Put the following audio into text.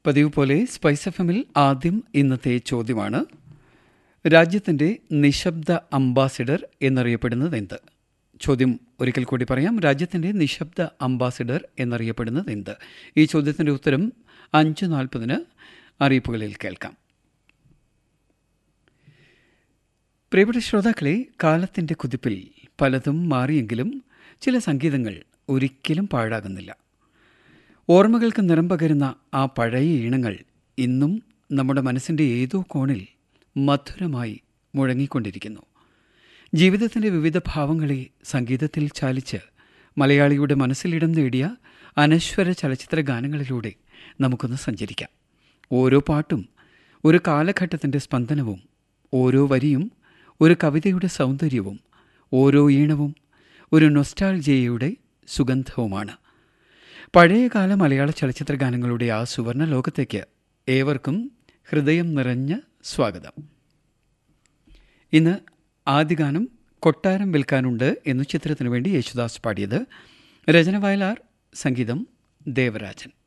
പതിവ് പോലെ spice F എമ്മിൽ ആദ്യം ഇന്നത്തെ ചോദ്യമാണ് രാജ്യത്തിൻ്റെ നിശബ്ദ അംബാസിഡർ എന്നറിയപ്പെടുന്നത് എന്ത് ചോദ്യം ഒരിക്കൽ കൂടി പറയാം രാജ്യത്തിൻ്റെ നിശബ്ദ അംബാസിഡർ എന്നറിയപ്പെടുന്നത് എന്ത് ഈ ചോദ്യത്തിൻ്റെ ഉത്തരം അഞ്ച് നാൽപ്പതിന് അറിയിപ്പുകളിൽ കേൾക്കാം പ്രിയപ്പെട്ട ശ്രോതാക്കളെ കാലത്തിൻ്റെ കുതിപ്പിൽ പലതും മാറിയെങ്കിലും ചില സംഗീതങ്ങൾ ഒരിക്കലും പാഴാകുന്നില്ല ഓർമ്മകൾക്ക് നിറം പകരുന്ന ആ പഴയ ഈണങ്ങൾ ഇന്നും നമ്മുടെ മനസ്സിൻ്റെ ഏതോ കോണിൽ മധുരമായി മുഴങ്ങിക്കൊണ്ടിരിക്കുന്നു ജീവിതത്തിൻ്റെ വിവിധ ഭാവങ്ങളെ സംഗീതത്തിൽ ചാലിച്ച് മലയാളിയുടെ മനസ്സിലിടം നേടിയ അനശ്വര ചലച്ചിത്ര ഗാനങ്ങളിലൂടെ നമുക്കൊന്ന് സഞ്ചരിക്കാം ഓരോ പാട്ടും ഒരു കാലഘട്ടത്തിൻ്റെ സ്പന്ദനവും ഓരോ വരിയും ഒരു കവിതയുടെ സൗന്ദര്യവും ഓരോ ഈണവും ഒരു നൊസ്റ്റാൾജിയയുടെ സുഗന്ധവുമാണ് പഴയകാല മലയാള ചലച്ചിത്ര ഗാനങ്ങളുടെ ആ സുവർണ ലോകത്തേക്ക് ഏവർക്കും ഹൃദയം നിറഞ്ഞ സ്വാഗതം ഇന്ന് ആദ്യ ഗാനം കൊട്ടാരം വിൽക്കാനുണ്ട് എന്ന ചിത്രത്തിനു വേണ്ടി യേശുദാസ് പാടിയത് രചന വയലാർ സംഗീതം ദേവരാജൻ